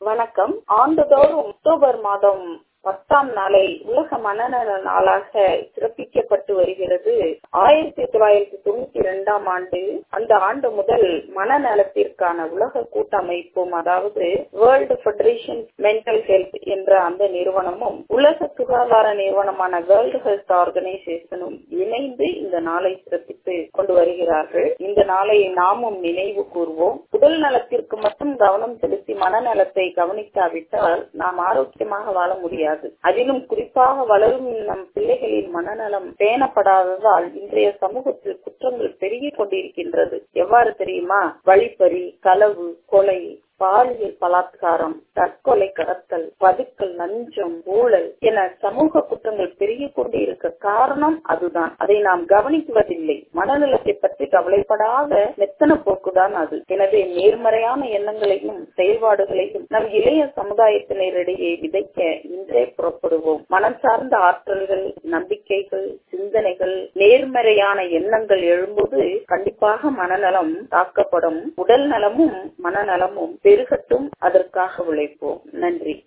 வணக்கம் ஆண்டுதோறும் அக்டோபர் மாதம் பத்தாம் நாளை உலக மனநல நாளாக சிறப்பிக்கப்பட்டு வருகிறது ஆயிரத்தி தொள்ளாயிரத்தி தொண்ணூத்தி இரண்டாம் ஆண்டு அந்த ஆண்டு முதல் மனநலத்திற்கான உலக கூட்டமைப்பும் அதாவது வேர்ல்டு ஃபெடரேஷன் மென்டல் ஹெல்த் என்ற அந்த நிறுவனமும் உலக சுகாதார நிறுவனமான வேர்ல்டு ஹெல்த் ஆர்கனைசேஷனும் இணைந்து இந்த நாளை சிறப்பித்து கொண்டு வருகிறார்கள் இந்த நாளை நாமும் நினைவு கூறுவோம் உடல் நலத்திற்கு மட்டும் கவனம் செலுத்தி மனநலத்தை கவனிக்காவிட்டால் நாம் ஆரோக்கியமாக வாழ முடியாது முடியாது அதிலும் குறிப்பாக வளரும் நம் பிள்ளைகளின் மனநலம் பேணப்படாததால் இன்றைய சமூகத்தில் குற்றங்கள் பெருகிக் கொண்டிருக்கின்றது எவ்வாறு தெரியுமா வழிப்பறி களவு கொலை பாலியல் பலாத்காரம் தற்கொலை கடத்தல் பதுக்கல் லஞ்சம் ஊழல் என சமூக குற்றங்கள் பெருகிக் கொண்டே இருக்க காரணம் அதுதான் அதை நாம் கவனிக்குவதில்லை மனநலத்தை பற்றி கவலைப்படாத மெத்தன போக்குதான் அது எனவே நேர்மறையான எண்ணங்களையும் செயல்பாடுகளையும் நம் இளைய சமுதாயத்தினரிடையே விதைக்க இன்றே புறப்படுவோம் மனம் சார்ந்த ஆற்றல்கள் நம்பிக்கைகள் சிந்தனைகள் நேர்மறையான எண்ணங்கள் எழும்போது கண்டிப்பாக மனநலம் தாக்கப்படும் உடல் நலமும் மனநலமும் பெருகட்டும் அதற்காக உழைப்போம் நன்றி